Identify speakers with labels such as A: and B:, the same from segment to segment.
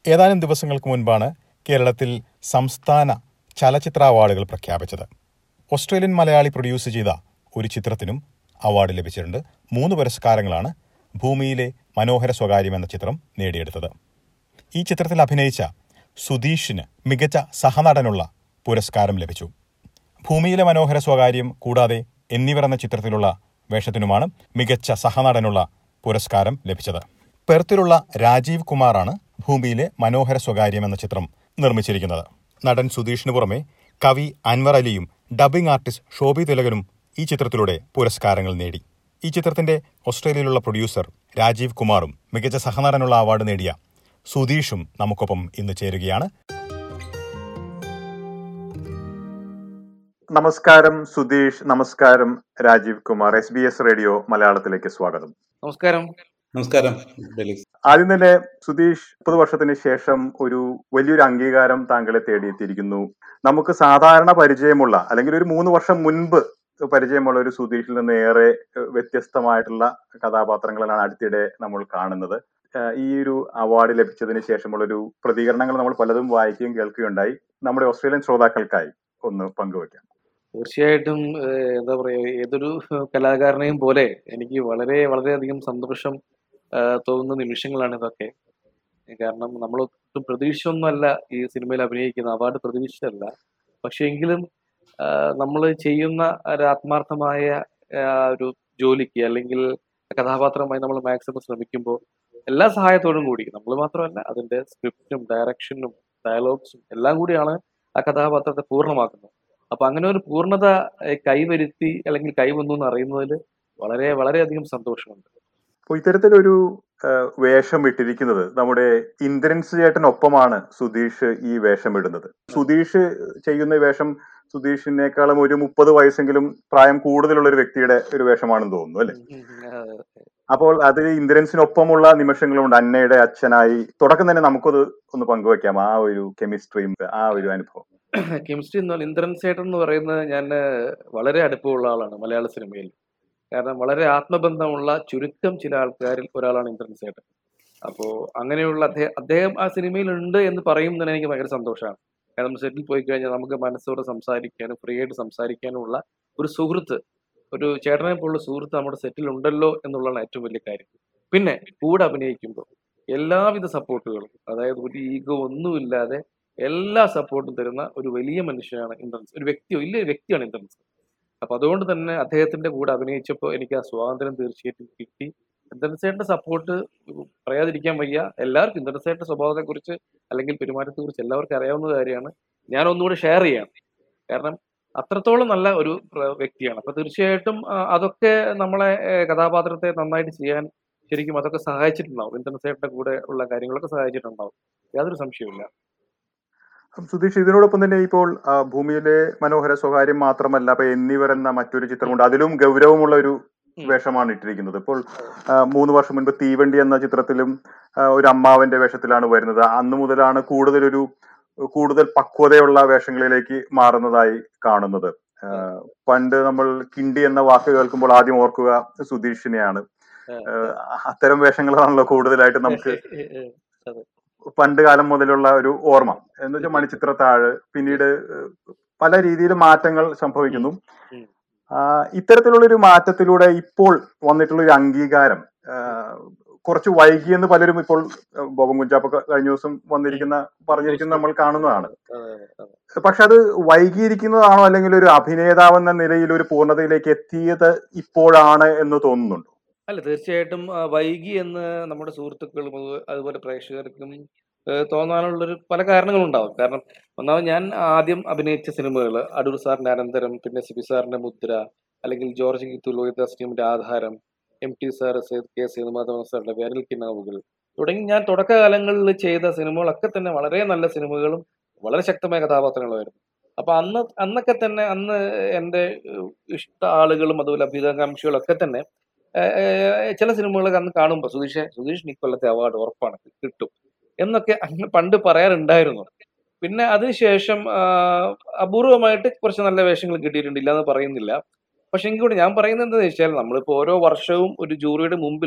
A: ഏതാനും ദിവസങ്ങൾക്ക് മുൻപാണ് കേരളത്തിൽ സംസ്ഥാന ചലച്ചിത്ര അവാർഡുകൾ പ്രഖ്യാപിച്ചത് ഓസ്ട്രേലിയൻ മലയാളി പ്രൊഡ്യൂസ് ചെയ്ത ഒരു ചിത്രത്തിനും അവാർഡ് ലഭിച്ചിട്ടുണ്ട് മൂന്ന് പുരസ്കാരങ്ങളാണ് ഭൂമിയിലെ മനോഹര സ്വകാര്യം എന്ന ചിത്രം നേടിയെടുത്തത് ഈ ചിത്രത്തിൽ അഭിനയിച്ച സുധീഷിന് മികച്ച സഹനടനുള്ള പുരസ്കാരം ലഭിച്ചു ഭൂമിയിലെ മനോഹര സ്വകാര്യം കൂടാതെ എന്നിവർ എന്ന ചിത്രത്തിലുള്ള വേഷത്തിനുമാണ് മികച്ച സഹനടനുള്ള പുരസ്കാരം ലഭിച്ചത് പെർത്തിലുള്ള രാജീവ് കുമാറാണ് ഭൂമിയിലെ മനോഹര സ്വകാര്യം എന്ന ചിത്രം നിർമ്മിച്ചിരിക്കുന്നത് നടൻ സുധീഷിന് പുറമെ കവി അൻവർ അലിയും ഡബിംഗ് ആർട്ടിസ്റ്റ് ഷോബി തിലകനും ഈ ചിത്രത്തിലൂടെ പുരസ്കാരങ്ങൾ നേടി ഈ ചിത്രത്തിന്റെ ഓസ്ട്രേലിയയിലുള്ള പ്രൊഡ്യൂസർ രാജീവ് കുമാറും മികച്ച സഹനടനുള്ള അവാർഡ് നേടിയ സുധീഷും നമുക്കൊപ്പം ഇന്ന് ചേരുകയാണ്
B: നമസ്കാരം സുധീഷ് നമസ്കാരം Rajeev Kumar S B S radio മലയാളത്തിലേക്ക് സ്വാഗതം
C: നമസ്കാരം
D: നമസ്കാരം ഡെലിക്സ്
B: ആദ്യം തന്നെ സുധീഷ് മുപ്പത് വർഷത്തിന് ശേഷം ഒരു വലിയൊരു അംഗീകാരം താങ്കളെ തേടിയെത്തിയിരിക്കുന്നു നമുക്ക് സാധാരണ പരിചയമുള്ള അല്ലെങ്കിൽ ഒരു മൂന്ന് വർഷം മുൻപ് പരിചയമുള്ള ഒരു സുധീഷിൽ നിന്ന് ഏറെ ഏഹ്, വ്യത്യസ്തമായിട്ടുള്ള കഥാപാത്രങ്ങളാണ് അടുത്തിടെ നമ്മൾ കാണുന്നത് ഏഹ്, ഈ ഒരു അവാർഡ് ലഭിച്ചതിന് ശേഷമുള്ള ഒരു പ്രതികരണങ്ങൾ നമ്മൾ പലതും വായിക്കുകയും കേൾക്കുകയുണ്ടായി നമ്മുടെ ഓസ്ട്രേലിയൻ ശ്രോതാക്കൾക്കായി ഒന്ന് പങ്കുവയ്ക്കാം
C: തീർച്ചയായിട്ടും ഏഹ്, എന്താ പറയാ ഏതൊരു കലാകാരനെയും പോലെ എനിക്ക് വളരെ വളരെയധികം സന്തോഷം ആഹ്, തോന്നുന്ന നിമിഷങ്ങളാണ് ഇതൊക്കെ കാരണം നമ്മൾ ഒട്ടും പ്രതീക്ഷിച്ചൊന്നുമല്ല ഈ സിനിമയിൽ അഭിനയിക്കുന്ന അവാർഡ് പ്രതീക്ഷിച്ചല്ല പക്ഷെ എങ്കിലും നമ്മൾ ചെയ്യുന്ന ഒരു ആത്മാർത്ഥമായ ആഹ്, ഒരു ജോലിക്ക് അല്ലെങ്കിൽ കഥാപാത്രമായി നമ്മൾ മാക്സിമം ശ്രമിക്കുമ്പോൾ എല്ലാ സഹായത്തോടും കൂടി നമ്മൾ മാത്രമല്ല അതിന്റെ സ്ക്രിപ്റ്റും ഡയറക്ഷനും ഡയലോഗ്സും എല്ലാം കൂടിയാണ് ആ കഥാപാത്രത്തെ പൂർണ്ണമാക്കുന്നത് അപ്പൊ അങ്ങനെ ഒരു പൂർണ്ണത ഏഹ്, കൈവരുത്തി അല്ലെങ്കിൽ കൈവന്നു എന്ന് അറിയുന്നതിൽ വളരെ വളരെയധികം സന്തോഷമുണ്ട്
B: അപ്പൊ ഇത്തരത്തിലൊരു ഏഹ്, വേഷം ഇട്ടിരിക്കുന്നത് നമ്മുടെ ഇന്ദ്രൻസ് ചേട്ടനൊപ്പമാണ് സുധീഷ് ഈ വേഷം ഇടുന്നത് സുധീഷ് ചെയ്യുന്ന ഈ വേഷം സുധീഷിനേക്കാളും ഒരു മുപ്പത് വയസ്സെങ്കിലും പ്രായം കൂടുതലുള്ള ഒരു വ്യക്തിയുടെ ഒരു വേഷമാണെന്ന് തോന്നുന്നു അല്ലെ
C: ആഹ്
B: അപ്പോൾ അതിൽ ഇന്ദ്രൻസിനൊപ്പമുള്ള നിമിഷങ്ങളുണ്ട് അന്നയുടെ അച്ഛനായി തുടക്കം തന്നെ നമുക്കത് ഒന്ന് പങ്കുവെക്കാം ആ ഒരു കെമിസ്ട്രിയും ആ ഒരു അനുഭവം
C: കെമിസ്ട്രി എന്ന് പറഞ്ഞാൽ ഇന്ദ്രൻ സേട്ടൻ എന്ന് പറയുന്നത് ഞാൻ വളരെ അടുപ്പമുള്ള ആളാണ് മലയാള സിനിമയിൽ കാരണം വളരെ ആത്മബന്ധമുള്ള ചുരുക്കം ചില ആൾക്കാരിൽ ഒരാളാണ് ഇന്ദ്രൻ സേട്ടൻ അപ്പോൾ അങ്ങനെയുള്ള അദ്ദേഹം അദ്ദേഹം ആ സിനിമയിൽ ഉണ്ട് എന്ന് പറയുന്നതിന് എനിക്ക് ഭയങ്കര സന്തോഷമാണ് കാരണം സെറ്റിൽ പോയി കഴിഞ്ഞാൽ നമുക്ക് മനസ്സോടെ സംസാരിക്കാനും ഫ്രീ ആയിട്ട് സംസാരിക്കാനുമുള്ള ഒരു സുഹൃത്ത് ഒരു ചേട്ടനെ പോലുള്ള സുഹൃത്ത് നമ്മുടെ സെറ്റിൽ ഉണ്ടല്ലോ എന്നുള്ളതാണ് ഏറ്റവും വലിയ കാര്യം പിന്നെ കൂടെ അഭിനയിക്കുമ്പോൾ എല്ലാവിധ സപ്പോർട്ടുകളും അതായത് ഒരു ഈഗോ ഒന്നുമില്ലാതെ എല്ലാ സപ്പോർട്ടും തരുന്ന ഒരു വലിയ മനുഷ്യനാണ് ഇന്ദ്രൻസ് ഒരു വ്യക്തി വലിയ വ്യക്തിയാണ് ഇന്ദ്രൻസ് അപ്പൊ അതുകൊണ്ട് തന്നെ അദ്ദേഹത്തിന്റെ കൂടെ അഭിനയിച്ചപ്പോൾ എനിക്ക് ആ സ്വാതന്ത്ര്യം തീർച്ചയായിട്ടും കിട്ടി ഇന്ദ്രൻസേട്ടന്റെ സപ്പോർട്ട് പറയാതിരിക്കാൻ വയ്യ എല്ലാവർക്കും ഇന്ദ്രൻസേട്ടന്റെ സ്വഭാവത്തെ കുറിച്ച് അല്ലെങ്കിൽ പെരുമാറ്റത്തെ കുറിച്ച് എല്ലാവർക്കും അറിയാവുന്ന കാര്യമാണ് ഞാൻ ഒന്നുകൂടെ ഷെയർ ചെയ്യാം കാരണം അത്രത്തോളം നല്ല ഒരു പ്ര- വ്യക്തിയാണ് അപ്പൊ തീർച്ചയായിട്ടും ആ, അതൊക്കെ നമ്മളെ ഏ, കഥാപാത്രത്തെ നന്നായിട്ട് ചെയ്യാൻ ശരിക്കും അതൊക്കെ സഹായിച്ചിട്ടുണ്ടാവും ഇന്ദ്രൻസേട്ടന്റെ കൂടെ ഉള്ള കാര്യങ്ങളൊക്കെ സഹായിച്ചിട്ടുണ്ടാവും യാതൊരു സംശയവുമില്ല
B: സുധീഷ് ഇതിനോടൊപ്പം തന്നെ ഇപ്പോൾ ആ, ഭൂമിയിലെ മനോഹര സ്വകാര്യം മാത്രമല്ല അപ്പൊ എന്നിവർ എന്ന മറ്റൊരു ചിത്രമുണ്ട് അതിലും ഗൗരവമുള്ള ഒരു
C: ഉം.
B: വേഷമാണ് ഇട്ടിരിക്കുന്നത് ഇപ്പോൾ ആ, മൂന്ന് വർഷം മുൻപ് തീവണ്ടി എന്ന ചിത്രത്തിലും ആ, ഒരു അമ്മാവന്റെ വേഷത്തിലാണ് വരുന്നത് അന്ന് മുതലാണ് കൂടുതലൊരു കൂടുതൽ പക്വതയുള്ള വേഷങ്ങളിലേക്ക് മാറുന്നതായി കാണുന്നത് ആ, പണ്ട് നമ്മൾ കിണ്ടി എന്ന വാക്ക് കേൾക്കുമ്പോൾ ആദ്യം ഓർക്കുക സുധീഷിനെയാണ് ആ, അത്തരം വേഷങ്ങളാണല്ലോ കൂടുതലായിട്ട് നമുക്ക്
C: അതെ.
B: പണ്ട് കാലം മുതലുള്ള ഒരു ഓർമ്മ എന്ന് വെച്ചാൽ മണിച്ചിത്രത്താഴ് പിന്നീട് ഏഹ്, പല രീതിയിൽ മാറ്റങ്ങൾ സംഭവിക്കുന്നു
C: ഉം.
B: ആ, ഇത്തരത്തിലുള്ള ഒരു മാറ്റത്തിലൂടെ ഇപ്പോൾ വന്നിട്ടുള്ള ഒരു അംഗീകാരം ആ, കുറച്ച് വൈകിയെന്ന് പലരും ഇപ്പോൾ ഏഹ്, ബോബൻ കുഞ്ചാപ്പൊക്കെ കഴിഞ്ഞ ദിവസം വന്നിരിക്കുന്ന പറഞ്ഞിരിക്കുന്ന നമ്മൾ കാണുന്നതാണ്
C: അതെ, അതെ, അതെ.
B: പക്ഷെ അത് വൈകിയിരിക്കുന്നതാണോ അല്ലെങ്കിൽ ഒരു അഭിനേതാവ് എന്ന നിലയിൽ ഒരു പൂർണ്ണതയിലേക്ക് എത്തിയത് ഇപ്പോഴാണ് എന്ന് തോന്നുന്നുണ്ടോ
C: അല്ല തീർച്ചയായിട്ടും ആ, വൈകി എന്ന് നമ്മുടെ സുഹൃത്തുക്കളും അത് അതുപോലെ പ്രേക്ഷകർക്കും ഏഹ്, തോന്നാനുള്ളൊരു പല കാരണങ്ങളുണ്ടാവും കാരണം ഒന്നാമത് ഞാൻ ആദ്യം അഭിനയിച്ച സിനിമകൾ അടൂർ സാറിന്റെ അനന്തരം പിന്നെ സിബി സാറിന്റെ മുദ്ര അല്ലെങ്കിൽ ജോർജ് ഗീത്തു ലോഹിതാസ് ടീമിന്റെ ആധാരം എം ടി സാർ സേത് കെ സേതുമാധവൻ സാറിന്റെ വേനൽ കിനാവുകൾ തുടങ്ങി ഞാൻ തുടക്കകാലങ്ങളിൽ ചെയ്ത സിനിമകളൊക്കെ തന്നെ വളരെ നല്ല സിനിമകളും വളരെ ശക്തമായ കഥാപാത്രങ്ങളുമായിരുന്നു അപ്പൊ അന്ന് അന്നൊക്കെ തന്നെ അന്ന് എൻ്റെ ഏഹ്, ഇഷ്ട ആളുകളും അതുപോലെ അഭ്യുതാകാംക്ഷികളൊക്കെ തന്നെ ഏഹ്, ഏഹ്, ചില സിനിമകളൊക്കെ അന്ന് കാണുമ്പോൾ സുധീഷ് സുധീഷ് ഇക്കൊല്ലത്തെ അവാർഡ് ഉറപ്പാണ് കിട്ടും എന്നൊക്കെ അന്ന് പണ്ട് പറയാറുണ്ടായിരുന്നു പിന്നെ അതിനുശേഷം ആഹ്, അപൂർവമായിട്ട് കുറച്ച് നല്ല വേഷങ്ങൾ കിട്ടിയിട്ടുണ്ട് ഇല്ലാന്ന് പറയുന്നില്ല പക്ഷെ എങ്കിൽ കൂടി ഞാൻ പറയുന്നത് എന്താണെന്ന് വെച്ചാൽ നമ്മളിപ്പോ ഓരോ വർഷവും ഒരു ജൂറിയുടെ മുമ്പിൽ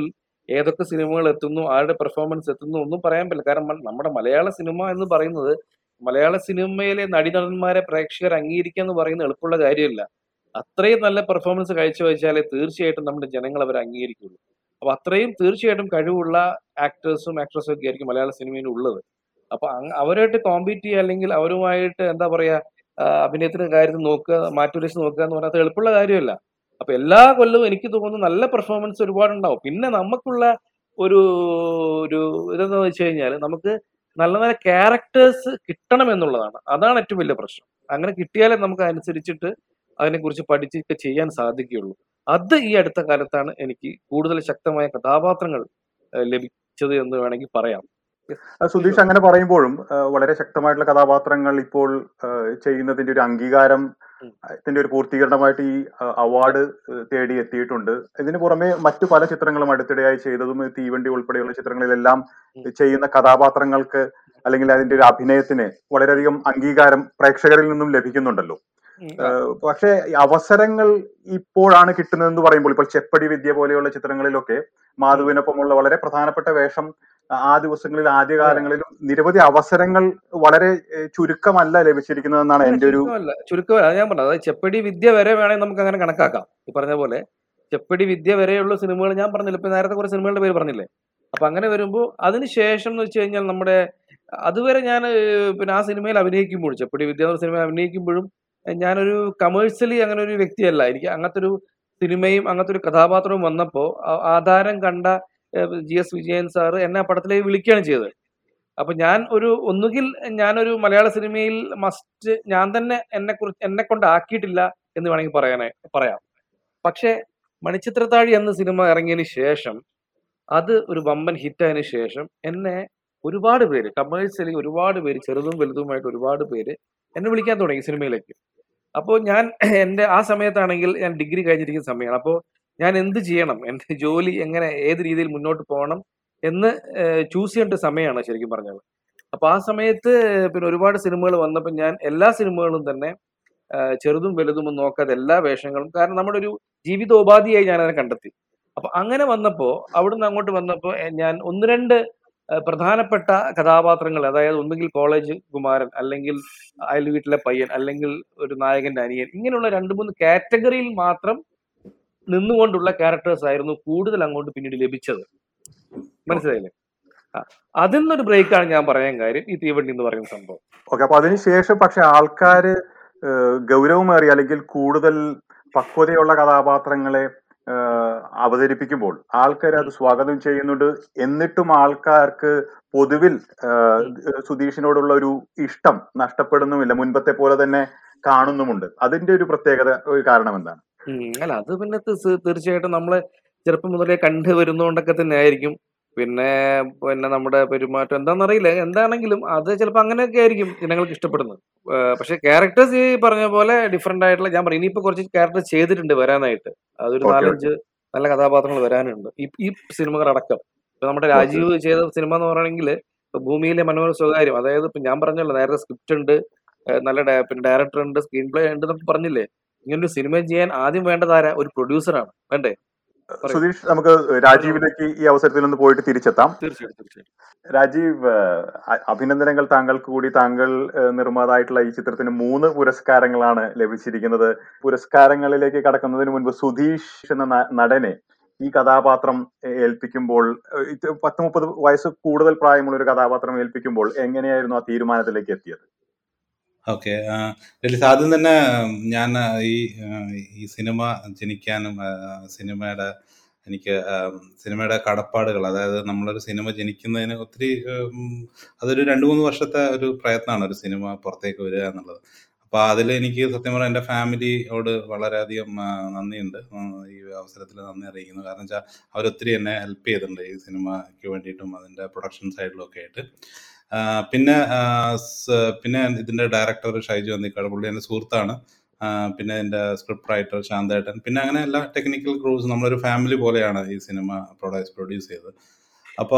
C: ഏതൊക്കെ സിനിമകൾ എത്തുന്നു ആരുടെ പെർഫോമൻസ് എത്തുന്നു ഒന്നും പറയാൻ പറ്റില്ല കാരണം മ- നമ്മുടെ മലയാള സിനിമ എന്ന് പറയുന്നത് മലയാള സിനിമയിലെ നടീനടന്മാരെ പ്രേക്ഷകർ അംഗീകരിക്കുക എന്ന് പറയുന്നത് എളുപ്പമുള്ള കാര്യമല്ല അത്രയും നല്ല പെർഫോമൻസ് കാഴ്ചവെച്ചാലേ തീർച്ചയായിട്ടും നമ്മുടെ ജനങ്ങൾ അവരെ അംഗീകരിക്കുള്ളൂ അപ്പൊ അത്രയും തീർച്ചയായിട്ടും കഴിവുള്ള ആക്ടേഴ്സും ആക്ട്രസും ഒക്കെ ആയിരിക്കും മലയാള സിനിമയിൽ ഉള്ളത് അപ്പൊ അങ് അവരുമായിട്ട് കോമ്പീറ്റ് ചെയ്യുക അല്ലെങ്കിൽ അവരുമായിട്ട് എന്താ പറയാ ആ, അഭിനയത്തിന്റെ കാര്യത്തിൽ നോക്കുക മാറ്റുരച്ച് നോക്കുക എന്ന് പറഞ്ഞാൽ അത് എളുപ്പമുള്ള കാര്യമല്ല അപ്പൊ എല്ലാ കൊല്ലവും എനിക്ക് തോന്നുന്നു നല്ല പെർഫോമൻസ് ഒരുപാടുണ്ടാവും പിന്നെ നമുക്കുള്ള ഒരു ഒരു ഇതെന്ന് വെച്ച് കഴിഞ്ഞാൽ നമുക്ക് നല്ല നല്ല ക്യാരക്ടേഴ്സ് കിട്ടണം എന്നുള്ളതാണ് അതാണ് ഏറ്റവും വലിയ പ്രശ്നം അങ്ങനെ കിട്ടിയാലേ നമുക്ക് അനുസരിച്ചിട്ട് അതിനെക്കുറിച്ച് പഠിച്ചൊക്കെ ചെയ്യാൻ സാധിക്കുകയുള്ളൂ അത് ഈ അടുത്ത കാലത്താണ് എനിക്ക് കൂടുതൽ ശക്തമായ കഥാപാത്രങ്ങൾ ഏഹ്, ലഭിച്ചത് എന്ന് വേണമെങ്കിൽ പറയാം
B: ആ, സുധീഷ് അങ്ങനെ പറയുമ്പോഴും ആ, വളരെ ശക്തമായിട്ടുള്ള കഥാപാത്രങ്ങൾ ഇപ്പോൾ ആ, ചെയ്യുന്നതിന്റെ ഒരു അംഗീകാരം
C: ഉം.
B: ഇതിന്റെ ഒരു പൂർത്തീകരണമായിട്ട് ഈ ആ, അവാർഡ് ഏഹ്, തേടി എത്തിയിട്ടുണ്ട് ഇതിന് പുറമെ മറ്റു പല ചിത്രങ്ങളും അടുത്തിടെയായി ചെയ്തതും ഈ തീവണ്ടി ഉൾപ്പെടെയുള്ള ചിത്രങ്ങളിലെല്ലാം
C: ഉം.
B: ചെയ്യുന്ന കഥാപാത്രങ്ങൾക്ക് അല്ലെങ്കിൽ അതിന്റെ ഒരു അഭിനയത്തിന് വളരെയധികം അംഗീകാരം പ്രേക്ഷകരിൽ നിന്നും ലഭിക്കുന്നുണ്ടല്ലോ
C: ഉം, ആ,
B: ഏഹ് പക്ഷേ ഈ അവസരങ്ങൾ ഇപ്പോഴാണ് കിട്ടുന്നതെന്ന് പറയുമ്പോൾ ഇപ്പോൾ ചെപ്പടി വിദ്യ പോലെയുള്ള ചിത്രങ്ങളിലൊക്കെ മാധുവിനൊപ്പമുള്ള വളരെ പ്രധാനപ്പെട്ട വേഷം ആ ആ ദിവസങ്ങളിൽ ആദ്യകാലങ്ങളിലും നിരവധി അവസരങ്ങൾ വളരെ ഏഹ് ചുരുക്കമല്ല ലഭിച്ചിരിക്കുന്നതെന്നാണ്
C: അല്ല,
B: എന്റെ ഒരു
C: ചുരുക്കമല്ല ചുരുക്കമല്ല അത് ഞാൻ പറഞ്ഞത് അതായത് ചെപ്പടി വിദ്യ വരെ വേണമെങ്കിൽ നമുക്ക് അങ്ങനെ കണക്കാക്കാം ഈ പറഞ്ഞ പോലെ ചെപ്പടി വിദ്യ വരെയുള്ള സിനിമകൾ ഞാൻ പറഞ്ഞില്ല ഇപ്പൊ നേരത്തെ കുറെ സിനിമകളുടെ പേര് പറഞ്ഞില്ലേ അപ്പൊ അങ്ങനെ വരുമ്പോൾ അതിനുശേഷം എന്ന് വെച്ച് കഴിഞ്ഞാൽ നമ്മുടെ അതുവരെ ഞാൻ പിന്നെ ആ സിനിമയിൽ അഭിനയിക്കുമ്പോൾ ചെപ്പടി വിദ്യ എന്ന സിനിമയിൽ അഭിനയിക്കുമ്പോഴും ഏഹ് ഞാനൊരു കമേഴ്ഷ്യലി അങ്ങനെ ഒരു വ്യക്തിയല്ല എനിക്ക് അങ്ങനത്തെ ഒരു സിനിമയും അങ്ങനത്തെ ഒരു കഥാപാത്രവും വന്നപ്പോൾ ആധാരം കണ്ട ജി എസ് വിജയൻ സാറ് എന്നെ ആ പടത്തിലേക്ക് വിളിക്കുകയാണ് ചെയ്തത് അപ്പൊ ഞാൻ ഒരു ഒന്നുകിൽ ഞാനൊരു മലയാള സിനിമയിൽ മസ്റ്റ് ഞാൻ തന്നെ എന്നെ കുറിച്ച് എന്നെ കൊണ്ട് ആക്കിയിട്ടില്ല എന്ന് വേണമെങ്കിൽ പറയാനേ പറയാം പക്ഷേ മണിച്ചിത്രത്താഴി എന്ന സിനിമ ഇറങ്ങിയതിന് ശേഷം അത് ഒരു വമ്പൻ ഹിറ്റായതിനു ശേഷം എന്നെ ഒരുപാട് പേര് കമേഴ്സ്യലി ഒരുപാട് പേര് ചെറുതും വലുതുമായിട്ട് ഒരുപാട് പേര് എന്നെ വിളിക്കാൻ തുടങ്ങി സിനിമയിലേക്ക് അപ്പോൾ ഞാൻ എൻ്റെ ആ സമയത്താണെങ്കിൽ ഞാൻ ഡിഗ്രി കഴിഞ്ഞിരിക്കുന്ന സമയമാണ് അപ്പോൾ ഞാൻ എന്ത് ചെയ്യണം എൻ്റെ ജോലി എങ്ങനെ ഏത് രീതിയിൽ മുന്നോട്ട് പോകണം എന്ന് ചൂസ് ചെയ്യേണ്ട സമയമാണ് ശരിക്കും പറഞ്ഞത് അപ്പൊ ആ സമയത്ത് പിന്നെ ഒരുപാട് സിനിമകൾ വന്നപ്പോൾ ഞാൻ എല്ലാ സിനിമകളും തന്നെ ആ, ചെറുതും വലുതും ഒന്നും നോക്കാതെ എല്ലാ വേഷങ്ങളും കാരണം നമ്മുടെ ഒരു ജീവിതോപാധിയായി ഞാൻ അതിനെ കണ്ടെത്തി അപ്പൊ അങ്ങനെ വന്നപ്പോ അവിടുന്ന് അങ്ങോട്ട് വന്നപ്പോ എ, ഞാൻ ഒന്ന് രണ്ട് ആ, പ്രധാനപ്പെട്ട കഥാപാത്രങ്ങൾ അതായത് ഒന്നുകിൽ കോളേജ് കുമാരൻ അല്ലെങ്കിൽ അയൽ വീട്ടിലെ പയ്യൻ അല്ലെങ്കിൽ ഒരു നായകന്റെ അനിയൻ ഇങ്ങനെയുള്ള രണ്ട് മൂന്ന് കാറ്റഗറിയിൽ മാത്രം നിന്നുകൊണ്ടുള്ള ക്യാരക്ടേഴ്സ് ആയിരുന്നു കൂടുതൽ അങ്ങോട്ട് പിന്നീട് ലഭിച്ചത് മനസ്സിലായില്ലേ ആ, അതിൽ നിന്നൊരു ബ്രേക്കാണ് ഞാൻ പറയാൻ കാര്യം ഈ തീവണ്ടി എന്ന് പറയുന്ന സംഭവം
B: ഓക്കെ അപ്പൊ അതിനുശേഷം പക്ഷെ ആൾക്കാര് ഏഹ് ഗൗരവമേറിയ അല്ലെങ്കിൽ കൂടുതൽ പക്വതയുള്ള കഥാപാത്രങ്ങളെ ഏഹ് അവതരിപ്പിക്കുമ്പോൾ ആൾക്കാർ അത് സ്വാഗതം ചെയ്യുന്നുണ്ട് എന്നിട്ടും ആൾക്കാർക്ക് പൊതുവിൽ ഏഹ് സുധീഷിനോടുള്ള ഒരു ഇഷ്ടം നഷ്ടപ്പെടുന്നുമില്ല മുൻപത്തെ പോലെ തന്നെ കാണുന്നുമുണ്ട് അതിന്റെ ഒരു പ്രത്യേകത ഒരു കാരണം എന്താണ്
C: ഉം, അല്ല അത് പിന്നെ തീർച്ച- തീർച്ചയായിട്ടും നമ്മള് ചെറുപ്പം മുതലേ കണ്ടു വരുന്നതുകൊണ്ടൊക്കെ തന്നെ ആയിരിക്കും പിന്നെ പിന്നെ നമ്മുടെ പെരുമാറ്റം എന്താണെന്നറിയില്ല എന്താണെങ്കിലും അത് ചിലപ്പോൾ അങ്ങനെയൊക്കെ ആയിരിക്കും ജനങ്ങൾക്ക് ഇഷ്ടപ്പെടുന്നത് ഏഹ് പക്ഷെ ക്യാരക്ടേഴ്സ് ഈ പറഞ്ഞ പോലെ ഡിഫറെന്റ് ആയിട്ടുള്ള ഞാൻ പറയും ഇനിയിപ്പോ കുറച്ച് ക്യാരക്ടർ ചെയ്തിട്ടുണ്ട് വരാനായിട്ട് അതൊരു
B: ഓക്കെ
C: നാലഞ്ച് നല്ല കഥാപാത്രങ്ങൾ വരാനുണ്ട് ഈ ഈ സിനിമകൾ അടക്കം ഇപ്പൊ നമ്മുടെ
B: ഓക്കെ
C: രാജീവ് ചെയ്ത സിനിമ എന്ന് പറയുകയാണെങ്കിൽ ഭൂമിയിലെ മനോഹര സ്വകാര്യം അതായത് ഇപ്പൊ ഞാൻ പറഞ്ഞല്ലോ നേരത്തെ സ്ക്രിപ്റ്റ് ഉണ്ട് ഏഹ് നല്ല ഡയ- പിന്നെ ഡയറക്ടർ ഉണ്ട് സ്ക്രീൻ പ്ലേ ഉണ്ട് എന്നൊക്കെ പറഞ്ഞില്ലേ ഇങ്ങനൊരു സിനിമ ചെയ്യാൻ ആദ്യം വേണ്ടത് ആരാ ഒരു പ്രൊഡ്യൂസറാണ് വേണ്ടേ പറയൂ
B: സുധീഷ് നമുക്ക്
C: പറഞ്ഞോളൂ
B: രാജീവിലേക്ക് ഈ അവസരത്തിൽ ഒന്ന് പോയിട്ട് തിരിച്ചെത്താം
C: തീർച്ചയായിട്ടും തീർച്ചയായിട്ടും
B: രാജീവ് ഏഹ്, അ- അഭിനന്ദനങ്ങൾ താങ്കൾക്ക് കൂടി താങ്കൾ ഏഹ്, നിർമ്മാതായിട്ടുള്ള ഈ ചിത്രത്തിന് മൂന്ന് പുരസ്കാരങ്ങളാണ് ലഭിച്ചിരിക്കുന്നത് പുരസ്കാരങ്ങളിലേക്ക് കടക്കുന്നതിന് മുൻപ് സുധീഷ് എന്ന ന- നടനെ ഈ കഥാപാത്രം ഏഹ്, ഏൽപ്പിക്കുമ്പോൾ ഏഹ്, ഇത് പത്ത് മുപ്പത് വയസ്സ് കൂടുതൽ പ്രായമുള്ള ഒരു കഥാപാത്രം ഏൽപ്പിക്കുമ്പോൾ എങ്ങനെയായിരുന്നു ആ തീരുമാനത്തിലേക്ക് എത്തിയത്
D: ഓക്കെ ഡെലിസ് ആദ്യം തന്നെ ഉം, ഞാൻ ആ, ഈ ആ, ഈ സിനിമ ജനിക്കാനും ആ, സിനിമയുടെ എനിക്ക് ആം, സിനിമയുടെ കടപ്പാടുകൾ അതായത് നമ്മളൊരു സിനിമ ജനിക്കുന്നതിന് ഒത്തിരി ഉം, അതൊരു രണ്ട് മൂന്ന് വർഷത്തെ ഒരു പ്രയത്നമാണ് ഒരു സിനിമ പുറത്തേക്ക് വരിക എന്നുള്ളത് അപ്പോൾ അതിൽ എനിക്ക് സത്യം പറഞ്ഞാൽ എൻ്റെ ഫാമിലിയോട് വളരെയധികം ആ, നന്ദിയുണ്ട് ഉം, ഈ അവസരത്തിൽ നന്ദി അറിയിക്കുന്നു കാരണം വെച്ചാൽ അവരൊത്തിരി എന്നെ ഹെൽപ്പ് ചെയ്തിട്ടുണ്ട് ഈ സിനിമയ്ക്ക് വേണ്ടിയിട്ടും അതിൻ്റെ പ്രൊഡക്ഷൻ സൈഡിലും ഒക്കെ ആയിട്ട് ആ, പിന്നെ ആ, സ് പിന്നെ ഇതിന്റെ ഡയറക്ടർ ഷൈജു അന്തിക്കാട് പുള്ളി എൻ്റെ സുഹൃത്താണ് ആ, പിന്നെ ഇതിന്റെ സ്ക്രിപ്റ്റ് റൈറ്റർ ശാന്തേട്ടൻ പിന്നെ അങ്ങനെ എല്ലാ ടെക്നിക്കൽ ക്രൂസ് നമ്മളൊരു ഫാമിലി പോലെയാണ് ഈ സിനിമ പ്രൊഡ്യൂസ് പ്രൊഡ്യൂസ് ചെയ്തത് അപ്പോൾ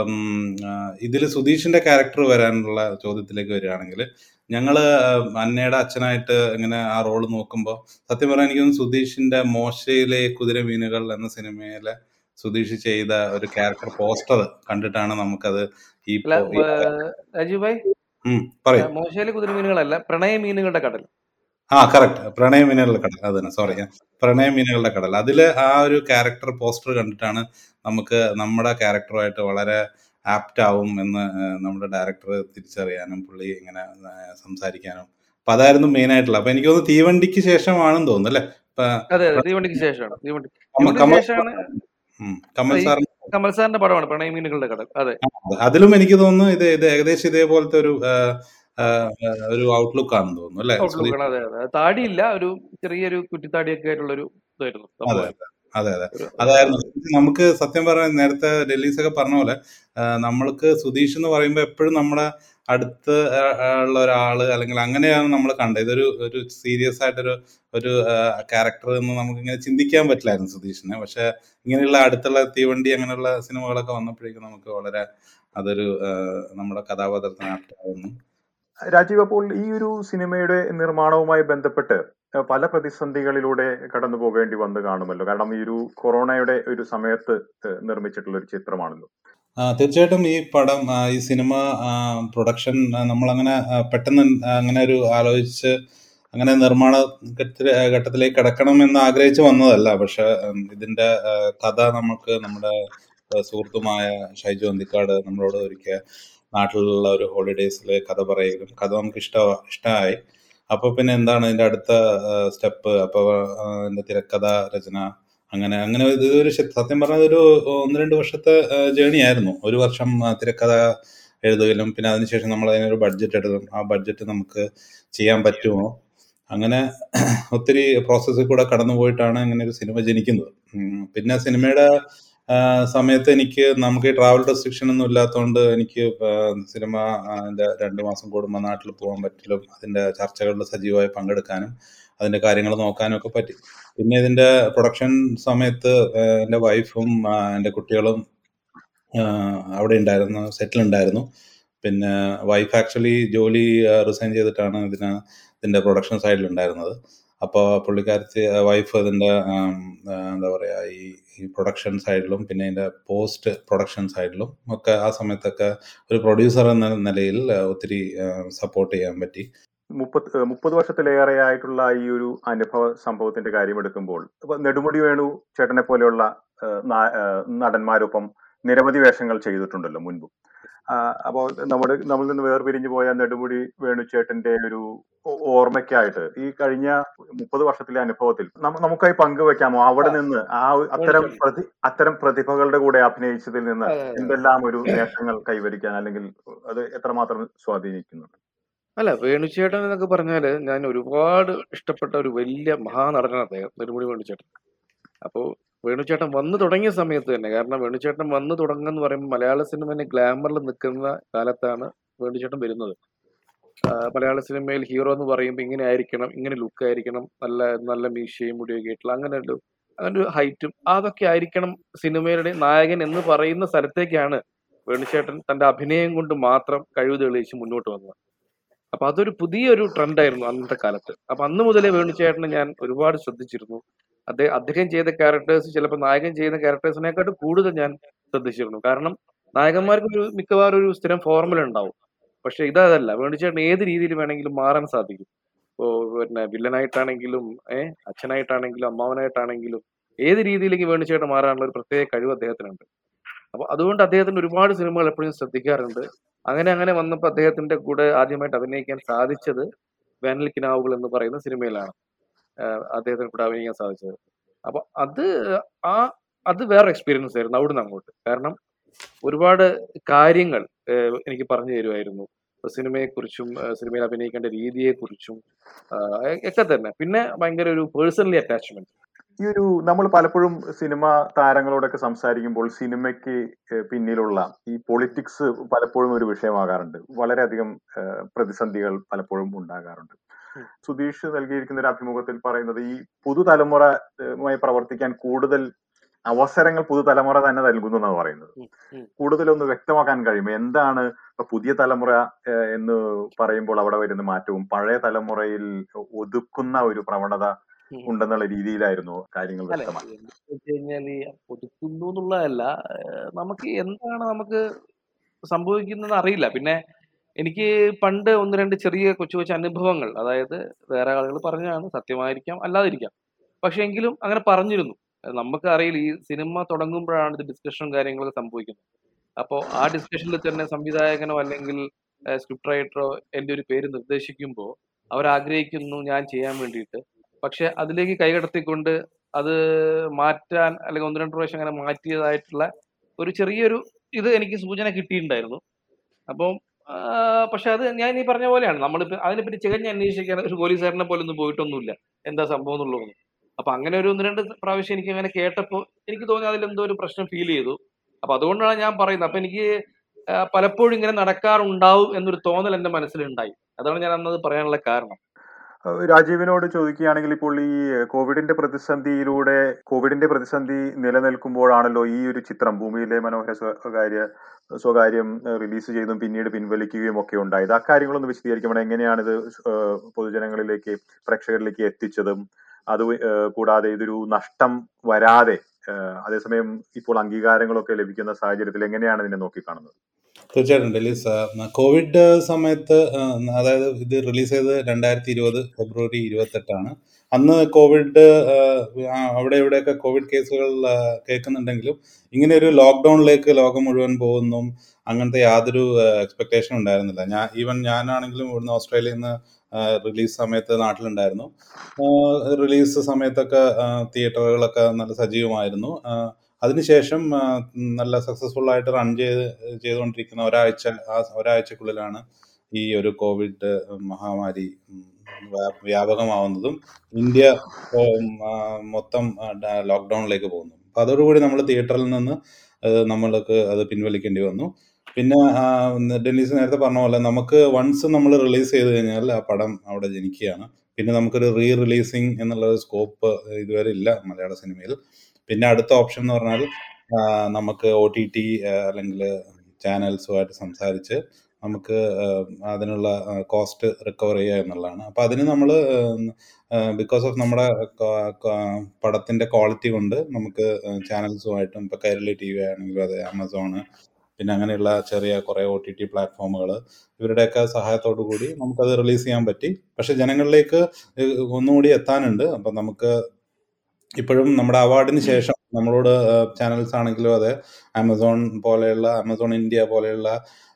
D: ഇതിൽ സുധീഷിന്റെ ക്യാരക്ടർ വരാനുള്ള ചോദ്യത്തിലേക്ക് വരികയാണെങ്കിൽ ഞങ്ങൾ അന്നയുടെ അച്ഛനായിട്ട് ഇങ്ങനെ ആ റോള് നോക്കുമ്പോൾ സത്യം പറയാൻ എനിക്ക് തോന്നുന്നു സുധീഷിന്റെ മോശയിലെ കുതിര മീനുകൾ എന്ന സിനിമയിലെ സുധീഷ് ചെയ്ത ഒരു ക്യാരക്ടർ പോസ്റ്റർ കണ്ടിട്ടാണ് നമുക്കത് ഈ
C: അല്ല
D: പോ- ഈ
C: രാജീവ് ഭായ്
D: ഉം, പറയൂ
C: മോശയിലെ കുതിരമീനുകളല്ല പ്രണയ മീനുകളുടെ കടൽ
D: ആ കറക്റ്റ് പ്രണയ മീനുകളുടെ കടൽ അത് തന്നെ സോറി പ്രണയ മീനുകളുടെ കടൽ അതില് ആ ഒരു ക്യാരക്ടർ പോസ്റ്റർ കണ്ടിട്ടാണ് നമുക്ക് നമ്മുടെ ക്യാരക്ടറുമായിട്ട് വളരെ ആപ്റ്റ് ആവും എന്ന് ഏഹ്, നമ്മുടെ ഡയറക്ടർ തിരിച്ചറിയാനും പുള്ളി ഇങ്ങനെ ഏഹ്, സംസാരിക്കാനും അപ്പൊ അതായിരുന്നു മെയിൻ ആയിട്ടുള്ള അപ്പൊ എനിക്ക് തോന്നുന്നു തീവണ്ടിക്ക് ശേഷമാണെന്ന് തോന്നുന്നു അല്ലേ ഇപ്പൊ
C: അതെ അതെ തീവണ്ടിക്ക് ശേഷമാണ് തീവണ്ടി
D: കമ-
C: തീവണ്ടിക്ക്
D: കമൽ
C: ശേഷമാണ്
D: ഉം, കമൽ
C: ഈ
D: സാറിന്
C: കമൽ സാറിന്റെ പടമാണ് പ്രണയ മീനുകളുടെ കടൽ അതെ
D: അതിലും എനിക്ക് തോന്നുന്നു ഇത് ഇത് ഏകദേശം ഇതേപോലത്തെ ഒരു ഏഹ്, ഏഹ്, ഏഹ്, ഒരു ഔട്ട്ലുക്ക് ആണെന്ന് തോന്നുന്നു അല്ലേ സുധീഷ്
C: ഔട്ട്ലുക്ക് ആണ് അതെ അതെ താടിയില്ല ഒരു ചെറിയൊരു കുറ്റിത്താടിയൊക്കെ ആയിട്ടുള്ള ഒരു ഇതായിരുന്നു
D: അതെ
C: സംഭവമായിരുന്നു
D: അതെ അതെ
C: ഒരു
D: അതായിരുന്നു നമുക്ക് സത്യം പറഞ്ഞ നേരത്തെ ഡെല്ലീസ് ഒക്കെ പറഞ്ഞ പോലെ ആ, നമ്മൾക്ക് സുധീഷ് എന്ന് പറയുമ്പോൾ എപ്പോഴും നമ്മുടെ അടുത്ത് ആ, ആ, ഉള്ള ഒരാള് അല്ലെങ്കിൽ അങ്ങനെയാണ് നമ്മൾ കണ്ടത് ഇതൊരു ഒരു സീരിയസ് ആയിട്ടൊരു ഒരു ക്യാരക്ടർ എന്ന് നമുക്ക് ഇങ്ങനെ ചിന്തിക്കാൻ പറ്റില്ലായിരുന്നു സുധീഷിനെ പക്ഷെ ഇങ്ങനെയുള്ള അടുത്തുള്ള തീവണ്ടി അങ്ങനെയുള്ള സിനിമകളൊക്കെ വന്നപ്പോഴേക്കും നമുക്ക് വളരെ അതൊരു ആ, നമ്മുടെ കഥാപാത്രത്തിന് ആപ്റ്റാവുന്നു
B: രാജീവ് അപ്പോൾ ഈ ഒരു സിനിമയുടെ നിർമ്മാണവുമായി ബന്ധപ്പെട്ട് ഏഹ്, പല പ്രതിസന്ധികളിലൂടെ കടന്നു പോകേണ്ടി വന്നു കാണുമല്ലോ കാരണം ഈ ഒരു കൊറോണയുടെ ഒരു സമയത്ത് ഏഹ്, നിർമ്മിച്ചിട്ടുള്ള ഒരു ചിത്രമാണല്ലോ
D: ആ, തീർച്ചയായിട്ടും ഈ പടം ആ, ഈ സിനിമ പ്രൊഡക്ഷൻ നമ്മളങ്ങനെ ആ, പെട്ടെന്ന് അങ്ങനെ ഒരു ആലോചിച്ച് അങ്ങനെ നിർമ്മാണ ഘട്ടത്തില് ഘട്ടത്തിലേക്ക് കിടക്കണം എന്ന് ആഗ്രഹിച്ച് വന്നതല്ല പക്ഷെ ഉം, ഇതിന്റെ ആ, കഥ നമുക്ക് നമ്മുടെ ആ, സുഹൃത്തുമായ ഷൈജു അന്തിക്കാട് നമ്മളോട് ഒരിക്കൽ നാട്ടിലുള്ള ഒരു ഹോളിഡേയ്സിൽ കഥ പറയലും കഥ നമുക്ക് ഇഷ്ട ഇഷ്ടമായി അപ്പൊ പിന്നെ എന്താണ് ഇതിന്റെ അടുത്ത സ്റ്റെപ്പ് അപ്പൊ ആ, ഇതിന്റെ തിരക്കഥ രചന അങ്ങനെ അങ്ങനെ ഇത് ഒരു ശ- സത്യം പറഞ്ഞാൽ ഒരു ഒന്ന് രണ്ട് വർഷത്തെ ജേണി ആയിരുന്നു ഒരു വർഷം ആ, തിരക്കഥ എഴുതുകയും പിന്നെ അതിനുശേഷം നമ്മൾ അതിനൊരു ബഡ്ജറ്റ് എടുക്കും ആ ബഡ്ജറ്റ് നമുക്ക് ചെയ്യാൻ പറ്റുമോ അങ്ങനെ ഒത്തിരി പ്രോസസ്സിൽ കൂടെ കടന്നു പോയിട്ടാണ് ഇങ്ങനെ ഒരു സിനിമ ജനിക്കുന്നത് ഉം, പിന്നെ സിനിമയുടെ ആ, സമയത്ത് എനിക്ക് നമുക്ക് ഈ ട്രാവൽ റെസ്ട്രിക്ഷൻ ഒന്നും ഇല്ലാത്തതുകൊണ്ട് എനിക്ക് ആ, സിനിമ ആ, ന്റെ രണ്ട് മാസം കൂടുമ്പോൾ നാട്ടിൽ പോകാൻ പറ്റില്ല അതിന്റെ ചർച്ചകളിൽ സജീവമായി പങ്കെടുക്കാനും അതിന്റെ കാര്യങ്ങൾ നോക്കാനും ഒക്കെ പറ്റി പിന്നെ ഇതിന്റെ പ്രൊഡക്ഷൻ സമയത്ത് ആ, എൻ്റെ വൈഫും ആ, എൻ്റെ കുട്ടികളും ആ, അവിടെ ഉണ്ടായിരുന്നു സെറ്റിൽ ഉണ്ടായിരുന്നു പിന്നെ വൈഫ് ആക്ച്വലി ജോലി റിസൈൻ ചെയ്തിട്ടാണ് ഇതിന് ഇതിന്റെ പ്രൊഡക്ഷൻ സൈഡിൽ ഉണ്ടായിരുന്നത് അപ്പോൾ പുള്ളിക്കാരത്തി വൈഫ് ഇതിന്റെ ആം, ആ, എന്താ പറയാ ഈ ഈ പ്രൊഡക്ഷൻ സൈഡിലും പിന്നെ ഇതിന്റെ പോസ്റ്റ് പ്രൊഡക്ഷൻ സൈഡിലും ഒക്കെ ആ സമയത്തൊക്കെ ഒരു പ്രൊഡ്യൂസർ എന്ന നിലയിൽ ആ, ഒത്തിരി സപ്പോർട്ട് ചെയ്യാൻ പറ്റി
B: മുപ്പത് ഏഹ്, മുപ്പത് വർഷത്തിലേറെ ആയിട്ടുള്ള ഈ ഒരു അനുഭവ സംഭവത്തിന്റെ കാര്യം എടുക്കുമ്പോൾ ഇപ്പൊ നെടുമുടി വേണു ചേട്ടനെ പോലെയുള്ള ഏഹ്, നാ- ഏഹ്, നടന്മാരൊപ്പം നിരവധി വേഷങ്ങൾ ചെയ്തിട്ടുണ്ടല്ലോ മുൻപ് അപ്പോൾ നമ്മുടെ നമ്മളിൽ നിന്ന് വേർപിരിഞ്ഞു പോയ നെടുമുടി വേണുചേട്ടന്റെ ഒരു ഓ- ഓർമ്മയ്ക്കായിട്ട് ഈ കഴിഞ്ഞ മുപ്പത് വർഷത്തിലെ അനുഭവത്തിൽ നമ്മ- നമുക്കായി പങ്കുവെക്കാമോ അവിടെ നിന്ന് ആ ഒരു- അത്തരം
C: തീർച്ചയായും.
B: പ്രതി അത്തരം പ്രതിഭകളുടെ കൂടെ അഭിനയിച്ചതിൽ നിന്ന്
C: അതെ, അതെ.
B: എന്തെല്ലാം ഒരു നേട്ടങ്ങൾ കൈവരിക്കാൻ അല്ലെങ്കിൽ അത് എത്രമാത്രം സ്വാധീനിക്കുന്നുണ്ട്
C: അല്ല വേണുചേട്ടൻ എന്നൊക്കെ പറഞ്ഞാല് ഞാൻ ഒരുപാട് ഇഷ്ടപ്പെട്ട ഒരു വലിയ മഹാനടനാണ് അദ്ദേഹം നെടുമുടി വേണുചേട്ടൻ അപ്പോൾ വേണുചേട്ടൻ വന്നു തുടങ്ങിയ സമയത്ത് തന്നെ കാരണം വേണുചേട്ടൻ വന്നു തുടങ്ങുന്ന പറയുമ്പോൾ മലയാള സിനിമന് ഗ്ലാമറിൽ നിൽക്കുന്ന കാലത്താണ് വേണുചേട്ടൻ വരുന്നത് ആ, മലയാള സിനിമയിൽ ഹീറോ എന്ന് പറയുമ്പോൾ ഇങ്ങനെ ആയിരിക്കണം ഇങ്ങനെ ലുക്ക് ആയിരിക്കണം നല്ല നല്ല മീശയും മുടിയൊക്കെ ആയിട്ടുള്ള അങ്ങനെ ഒരു അങ്ങനെ ഒരു ഹൈറ്റും അതൊക്കെ ആയിരിക്കണം സിനിമയുടെ നായകൻ എന്ന് പറയുന്ന സ്ഥലത്തേക്കാണ് വേണുചേട്ടൻ തന്റെ അഭിനയം കൊണ്ട് മാത്രം കഴിവ് തെളിയിച്ച് മുന്നോട്ട് വന്നത് അപ്പൊ അതൊരു പുതിയൊരു ട്രെൻഡായിരുന്നു അന്നത്തെ കാലത്ത് അപ്പൊ അന്ന് മുതലേ വേണുചേട്ടനെ ഞാൻ ഒരുപാട് ശ്രദ്ധിച്ചിരുന്നു അദ്ദേഹം അദ്ദേഹം ചെയ്ത ക്യാരക്ടേഴ്സ് ചിലപ്പോൾ നായകൻ ചെയ്യുന്ന ക്യാരക്ടേഴ്സിനെക്കാട്ടും കൂടുതൽ ഞാൻ ശ്രദ്ധിച്ചിരുന്നു കാരണം നായകന്മാർക്ക് ഒരു മിക്കവാറും ഒരു സ്ഥിരം ഫോർമുല ഉണ്ടാവും പക്ഷെ ഇതല്ല വേണുചേട്ടൻ ഏത് രീതിയിൽ വേണമെങ്കിലും മാറാൻ സാധിക്കും ഇപ്പോ പിന്നെ വില്ലനായിട്ടാണെങ്കിലും ഏഹ് അച്ഛനായിട്ടാണെങ്കിലും അമ്മാവനായിട്ടാണെങ്കിലും ഏത് രീതിയിലേക്ക് വേണുചേട്ടൻ മാറാനുള്ള ഒരു പ്രത്യേക കഴിവ് അദ്ദേഹത്തിനുണ്ട് അപ്പൊ അതുകൊണ്ട് അദ്ദേഹത്തിന്റെ ഒരുപാട് സിനിമകൾ എപ്പോഴും ശ്രദ്ധിക്കാറുണ്ട് അങ്ങനെ അങ്ങനെ വന്നപ്പോൾ അദ്ദേഹത്തിന്റെ കൂടെ ആദ്യമായിട്ട് അഭിനയിക്കാൻ സാധിച്ചത് വേനൽ കിനാവുകൾ എന്ന് പറയുന്ന സിനിമയിലാണ് ആഹ് അദ്ദേഹത്തിന് കൂടെ അഭിനയിക്കാൻ സാധിച്ചത് അപ്പൊ അത് ആ അത് വേറെ എക്സ്പീരിയൻസ് ആയിരുന്നു അവിടുന്ന് അങ്ങോട്ട് കാരണം ഒരുപാട് കാര്യങ്ങൾ ആഹ് എനിക്ക് പറഞ്ഞു തരുമായിരുന്നു ഇപ്പൊ സിനിമയെക്കുറിച്ചും ആഹ് സിനിമയിൽ അഭിനയിക്കേണ്ട രീതിയെക്കുറിച്ചും ആഹ് ഒക്കെ തന്നെ പിന്നെ ഭയങ്കര ഒരു പേഴ്സണലി അറ്റാച്ച്മെന്റ്
B: ഈ ഒരു നമ്മൾ പലപ്പോഴും സിനിമ താരങ്ങളോടൊക്കെ സംസാരിക്കുമ്പോൾ സിനിമയ്ക്ക് ഏഹ് പിന്നിലുള്ള ഈ പൊളിറ്റിക്സ് പലപ്പോഴും ഒരു വിഷയമാകാറുണ്ട് വളരെയധികം ഏഹ് പ്രതിസന്ധികൾ പലപ്പോഴും ഉണ്ടാകാറുണ്ട്
C: ഉം.
B: സുധീഷ് നൽകിയിരിക്കുന്ന ഒരു അഭിമുഖത്തിൽ പറയുന്നത് ഈ പുതുതലമുറയുമായി പ്രവർത്തിക്കാൻ കൂടുതൽ അവസരങ്ങൾ പുതുതലമുറ തന്നെ നൽകുന്നു എന്നാണ് പറയുന്നത്
C: ഉം, ഉം.
B: കൂടുതലൊന്ന് വ്യക്തമാക്കാൻ കഴിയും എന്താണ് ഇപ്പൊ പുതിയ തലമുറ ഏഹ്, എന്ന് പറയുമ്പോൾ അവിടെ വരുന്ന മാറ്റവും പഴയ തലമുറയിൽ ഒതുക്കുന്ന ഒരു പ്രവണത
C: ഉം.
B: ഉണ്ടെന്നുള്ള രീതിയിലായിരുന്നു കാര്യങ്ങൾ
C: അല്ല
B: വ്യക്തമാക്കി
C: എന്ന് വെച്ച് കഴിഞ്ഞാൽ ഈ ഒതുക്കുന്നു എന്നുള്ളതല്ല ഏഹ് നമുക്ക് എന്താണ് നമുക്ക് സംഭവിക്കുന്നത് അറിയില്ല പിന്നെ എനിക്ക് പണ്ട് ഒന്ന് രണ്ട് ചെറിയ കൊച്ചു കൊച്ചു അനുഭവങ്ങൾ അതായത് വേറെ ആളുകൾ പറഞ്ഞതാണ് സത്യമായിരിക്കാം അല്ലാതിരിക്കാം പക്ഷെ എങ്കിലും അങ്ങനെ പറഞ്ഞിരുന്നു അത് നമുക്ക് അറിയില്ല ഈ സിനിമ തുടങ്ങുമ്പോഴാണ് ഇത് ഡിസ്കഷനും കാര്യങ്ങളൊക്കെ സംഭവിക്കുന്നത് അപ്പോൾ ആ ഡിസ്കഷനിൽ തന്നെ സംവിധായകനോ അല്ലെങ്കിൽ സ്ക്രിപ്റ്റ് റൈറ്ററോ എൻ്റെ ഒരു പേര് നിർദ്ദേശിക്കുമ്പോൾ അവർ ആഗ്രഹിക്കുന്നു ഞാൻ ചെയ്യാൻ വേണ്ടിയിട്ട് പക്ഷെ അതിലേക്ക് കൈകടത്തിക്കൊണ്ട് അത് മാറ്റാൻ അല്ലെങ്കിൽ ഒന്ന് രണ്ട് പ്രാവശ്യം അങ്ങനെ മാറ്റിയതായിട്ടുള്ള ഒരു ചെറിയൊരു ഇത് എനിക്ക് സൂചന കിട്ടിയിട്ടുണ്ടായിരുന്നു അപ്പം ആ, പക്ഷെ അത് ഞാൻ ഈ പറഞ്ഞ പോലെയാണ് നമ്മളിപ്പോ അതിനെപ്പറ്റി ചികഞ്ഞ് അന്വേഷിക്കാൻ ഒരു പോലീസുകാരനെ പോലെ ഒന്നും പോയിട്ടൊന്നുമില്ല എന്താ സംഭവം എന്നുള്ളതൊന്നും അപ്പൊ അങ്ങനെ ഒരു ഒന്ന് രണ്ട് പ്രാവശ്യം എനിക്ക് അങ്ങനെ കേട്ടപ്പോൾ എനിക്ക് തോന്നി അതിലെന്തോ ഒരു പ്രശ്നം ഫീൽ ചെയ്തു അപ്പൊ അതുകൊണ്ടാണ് ഞാൻ പറയുന്നത് അപ്പൊ എനിക്ക് ആ, പലപ്പോഴും ഇങ്ങനെ നടക്കാറുണ്ടാവും എന്നൊരു തോന്നൽ എന്റെ മനസ്സിലുണ്ടായി അതാണ് ഞാൻ അന്നത് പറയാനുള്ള കാരണം
B: ഏഹ് രാജീവിനോട് ചോദിക്കുകയാണെങ്കിൽ ഇപ്പോൾ ഈ കോവിഡിന്റെ പ്രതിസന്ധിയിലൂടെ കോവിഡിന്റെ പ്രതിസന്ധി നിലനിൽക്കുമ്പോഴാണല്ലോ ഈ ഒരു ചിത്രം ഭൂമിയിലെ മനോഹര സ്വകാര്യ സ്വകാര്യം ഏഹ് റിലീസ് ചെയ്തും പിന്നീട് പിൻവലിക്കുകയും ഒക്കെ ഉണ്ടായത് അക്കാര്യങ്ങളൊന്ന് വിശദീകരിക്കണം എങ്ങനെയാണിത് ഏഹ് പൊതുജനങ്ങളിലേക്ക് പ്രേക്ഷകരിലേക്ക് എത്തിച്ചതും അത് ഏഹ് കൂടാതെ ഇതൊരു നഷ്ടം വരാതെ ഏഹ് അതേസമയം ഇപ്പോൾ അംഗീകാരങ്ങളൊക്കെ ലഭിക്കുന്ന സാഹചര്യത്തിൽ എങ്ങനെയാണ് ഇതിനെ നോക്കിക്കാണുന്നത്
D: തീർച്ചയായിട്ടും ഡെലീസ് ആ, കോവിഡ് സമയത്ത് ആ, അതായത് ഇത് റിലീസ് ചെയ്തത് രണ്ടായിരത്തി ഇരുപത് ഫെബ്രുവരി ഇരുപത്തെട്ടാണ് അന്ന് കോവിഡ് ആ, ആ, അവിടെ ഇവിടെയൊക്കെ കോവിഡ് കേസുകൾ ആ, കേൾക്കുന്നുണ്ടെങ്കിലും ഇങ്ങനെ ഒരു ലോക്ക്ഡൌണിലേക്ക് ലോകം മുഴുവൻ പോകുന്നു അങ്ങനത്തെ യാതൊരു എക്സ്പെക്ടേഷൻ ഉണ്ടായിരുന്നില്ല ഞാൻ ഈവൻ ഞാനാണെങ്കിലും ഇവിടുന്ന് ഓസ്ട്രേലിയയിൽ നിന്ന് റിലീസ് സമയത്ത് നാട്ടിലുണ്ടായിരുന്നു റിലീസ് സമയത്തൊക്കെ തിയേറ്ററുകളൊക്കെ നല്ല സജീവമായിരുന്നു ആ, അതിനുശേഷം ആ, നല്ല സക്സസ്ഫുൾ ആയിട്ട് റൺ ചെയ്ത് ചെയ്തുകൊണ്ടിരിക്കുന്ന ഒരാഴ്ച ആ ഒരാഴ്ചക്കുള്ളിലാണ് ഈ ഒരു കോവിഡ് മഹാമാരി ഉം, വ്യാ- വ്യാപകമാവുന്നതും ഇന്ത്യ ഉം, ആ, മൊത്തം ലോക്ക്ഡൌണിലേക്ക് പോകുന്നു അപ്പൊ അതോടുകൂടി നമ്മൾ തിയേറ്ററിൽ നിന്ന് അത് നമ്മൾക്ക് അത് പിൻവലിക്കേണ്ടി വന്നു പിന്നെ ആ, ഡെന്നീസ് നേരത്തെ പറഞ്ഞ പോലെ നമുക്ക് വൺസ് നമ്മൾ റിലീസ് ചെയ്ത് കഴിഞ്ഞാൽ ആ പടം അവിടെ ജനിക്കുകയാണ് പിന്നെ നമുക്കൊരു റീ റിലീസിങ് എന്നുള്ള ഒരു സ്കോപ്പ് ഇതുവരെ ഇല്ല മലയാള സിനിമയിൽ പിന്നെ അടുത്ത ഓപ്ഷൻ എന്ന് പറഞ്ഞാൽ ആ, നമുക്ക് ഒ ടി ടി അല്ലെങ്കിൽ ചാനൽസുമായിട്ട് സംസാരിച്ച് നമുക്ക് ആ, അതിനുള്ള കോസ്റ്റ് റിക്കവർ ചെയ്യുക എന്നുള്ളതാണ് അപ്പം അതിന് നമ്മൾ ബിക്കോസ് ഓഫ് നമ്മുടെ ക- ക- പടത്തിന്റെ ക്വാളിറ്റി കൊണ്ട് നമുക്ക് ചാനൽസുമായിട്ടും ഇപ്പം കൈരളി ടി വി ആണെങ്കിലും അതെ ആമസോണ് പിന്നെ അങ്ങനെയുള്ള ചെറിയ കുറേ ഒ ടി ടി പ്ലാറ്റ്ഫോമുകൾ ഇവരുടെയൊക്കെ സഹായത്തോടു കൂടി നമുക്കത് റിലീസ് ചെയ്യാൻ പറ്റി പക്ഷെ ജനങ്ങളിലേക്ക് ഇത് ഒന്നുകൂടി എത്താനുണ്ട് അപ്പം നമുക്ക് ഇപ്പോഴും നമ്മുടെ അവാർഡിന് ശേഷം നമ്മളോട് ചാനൽസ് ആണെങ്കിലും അതെ ആമസോൺ പോലെയുള്ള ആമസോൺ ഇന്ത്യ പോലെയുള്ള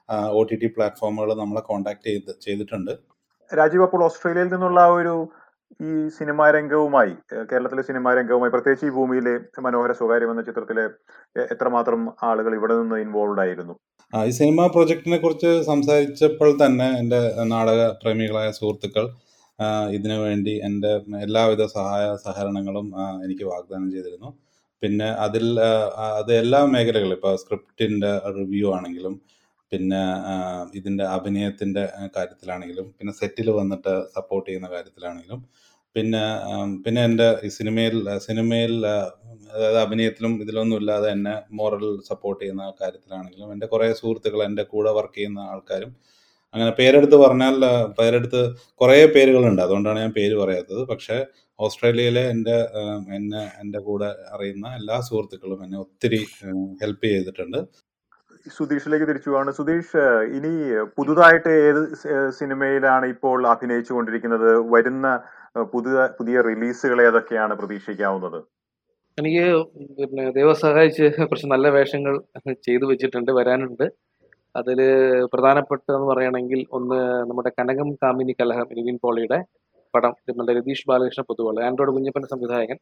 D: ഒ ടി ടി പ്ലാറ്റ്ഫോമുകൾ നമ്മളെ കോൺടാക്ട് ചെയ്ത് ചെയ്തിട്ടുണ്ട്
B: രാജീവ് അപ്പോൾ ഓസ്ട്രേലിയയിൽ നിന്നുള്ള ആ ഒരു ഈ സിനിമാ രംഗവുമായി ഏഹ് കേരളത്തിലെ സിനിമാ രംഗവുമായി പ്രത്യേകിച്ച് ഈ ഭൂമിയിലെ മനോഹര സ്വകാര്യം എന്ന ചിത്രത്തിലെ എ- എത്രമാത്രം ആളുകൾ ഇവിടെ നിന്ന് ഇൻവോൾവ് ആയിരുന്നു
D: ആ, ഈ സിനിമ പ്രൊജക്ടിനെ കുറിച്ച് സംസാരിച്ചപ്പോൾ തന്നെ എൻ്റെ നാടക പ്രേമികളായ സുഹൃത്തുക്കൾ ആ, ഇതിനു വേണ്ടി എൻ്റെ എല്ലാവിധ സഹായ സഹകരണങ്ങളും ആ, എനിക്ക് വാഗ്ദാനം ചെയ്തിരുന്നു പിന്നെ അതിൽ ആ, ആ, അത് എല്ലാ മേഖലകളും ഇപ്പോൾ സ്ക്രിപ്റ്റിൻ്റെ റിവ്യൂ ആണെങ്കിലും പിന്നെ ആ, ഇതിൻ്റെ അഭിനയത്തിൻ്റെ കാര്യത്തിലാണെങ്കിലും പിന്നെ സെറ്റിൽ വന്നിട്ട് സപ്പോർട്ട് ചെയ്യുന്ന കാര്യത്തിലാണെങ്കിലും പിന്നെ ആം, പിന്നെ എൻ്റെ ഈ സിനിമയിൽ സിനിമയിൽ ആ, അതായത് അഭിനയത്തിലും ഇതിലൊന്നും ഇല്ലാതെ എന്നെ മോറൽ സപ്പോർട്ട് ചെയ്യുന്ന കാര്യത്തിലാണെങ്കിലും എൻ്റെ കുറേ സുഹൃത്തുക്കൾ എൻ്റെ കൂടെ വർക്ക് ചെയ്യുന്ന ആൾക്കാരും അങ്ങനെ പേരെടുത്ത് പറഞ്ഞാൽ ആ, പേരെടുത്ത് കുറേ പേരുകളുണ്ട് അതുകൊണ്ടാണ് ഞാൻ പേര് പറയാത്തത് പക്ഷേ ഓസ്ട്രേലിയയിലെ എൻ്റെ ആ, എന്നെ എൻ്റെ കൂടെ അറിയുന്ന എല്ലാ സുഹൃത്തുക്കളും എന്നെ ഒത്തിരി ഹെൽപ്പ് ചെയ്തിട്ടുണ്ട്
B: സുധീഷിലേക്ക് തിരിച്ചു പോവാണ് സുധീഷ് ഏഹ് ഇനി പുതുതായിട്ട് ഏത് സി- ഏഹ് സിനിമയിലാണ് ഇപ്പോൾ അഭിനയിച്ചു കൊണ്ടിരിക്കുന്നത് വരുന്ന ഏഹ് പുതിയ പുതിയ റിലീസുകൾ ഏതൊക്കെയാണ് പ്രതീക്ഷിക്കാവുന്നത്
C: എനിക്ക് പിന്നെ ദൈവം സഹായിച്ച് കുറച്ച് നല്ല വേഷങ്ങൾ ചെയ്തു വെച്ചിട്ടുണ്ട് വരാനുണ്ട് അതിൽ പ്രധാനപ്പെട്ടതെന്ന് പറയുകയാണെങ്കിൽ ഒന്ന് നമ്മുടെ കനകം കാമിനി കലഹം നിവിൻ പോളിയുടെ പടം നമ്മുടെ രതീഷ് ബാലകൃഷ്ണ പൊതുവാള് ആൻഡ്രോയിഡ് കുഞ്ഞപ്പൻ സംവിധായകൻ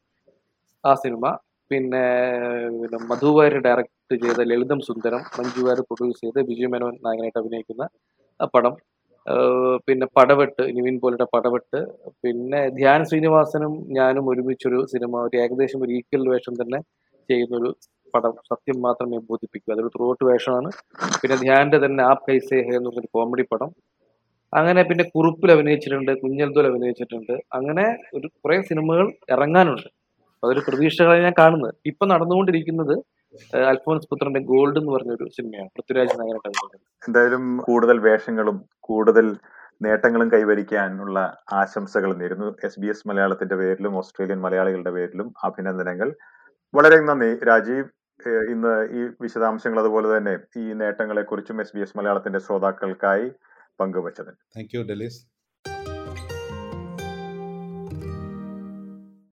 C: ആ സിനിമ പിന്നെ പിന്നെ മധു വാര്യർ ഡയറക്ട് ചെയ്ത ലളിതം സുന്ദരം മഞ്ജു വാര്യർ പ്രൊഡ്യൂസ് ചെയ്ത് ബിജു മേനോൻ നായകനായിട്ട് അഭിനയിക്കുന്ന ആ പടം ഏഹ് പിന്നെ പടവെട്ട് നിവിൻ പോളിയുടെ പടവെട്ട് പിന്നെ ധ്യാൻ ശ്രീനിവാസനും ഞാനും ഒരുമിച്ചൊരു സിനിമ ഒരു ഏകദേശം ഒരു ഈക്വൽ വേഷം തന്നെ ചെയ്യുന്നൊരു പടം സത്യം മാത്രമേ ബോധിപ്പിക്കൂ അതൊരു ത്രൂട്ട് വേഷമാണ് പിന്നെ ധ്യാന്റെ തന്നെ ആപ് കൈസേ ഹേ എന്ന് പറഞ്ഞൊരു കോമഡി പടം അങ്ങനെ പിന്നെ കുറുപ്പിൽ അഭിനയിച്ചിട്ടുണ്ട് കുഞ്ഞൽദോൽ അഭിനയിച്ചിട്ടുണ്ട് അങ്ങനെ ഒരു കുറെ സിനിമകൾ ഇറങ്ങാനുണ്ട് അപ്പൊ അതൊരു പ്രതീക്ഷകളാണ് ഞാൻ കാണുന്നത് ഇപ്പൊ നടന്നുകൊണ്ടിരിക്കുന്നത് ഏഹ് അൽഫോൻസ് പുത്രന്റെ ഗോൾഡ് എന്ന് പറഞ്ഞൊരു സിനിമയാണ് പൃഥ്വിരാജ് നായകനായിട്ട് അഭിനയിക്കുന്നത്
B: എന്തായാലും കൂടുതൽ വേഷങ്ങളും കൂടുതൽ നേട്ടങ്ങളും കൈവരിക്കാനുള്ള ആശംസകൾ നേരുന്നു എസ് ബി എസ് മലയാളത്തിന്റെ പേരിലും ഓസ്ട്രേലിയൻ മലയാളികളുടെ പേരിലും അഭിനന്ദനങ്ങൾ വളരെ നന്ദി രാജീവ് ഏഹ് ഇന്ന് ഈ വിശദാംശങ്ങൾ അതുപോലെ തന്നെ ഈ നേട്ടങ്ങളെക്കുറിച്ചും എസ് ബി എസ് മലയാളത്തിന്റെ ശ്രോതാക്കൾക്കായി പങ്കുവച്ചത്
D: താങ്ക് യു ഡെലീസ്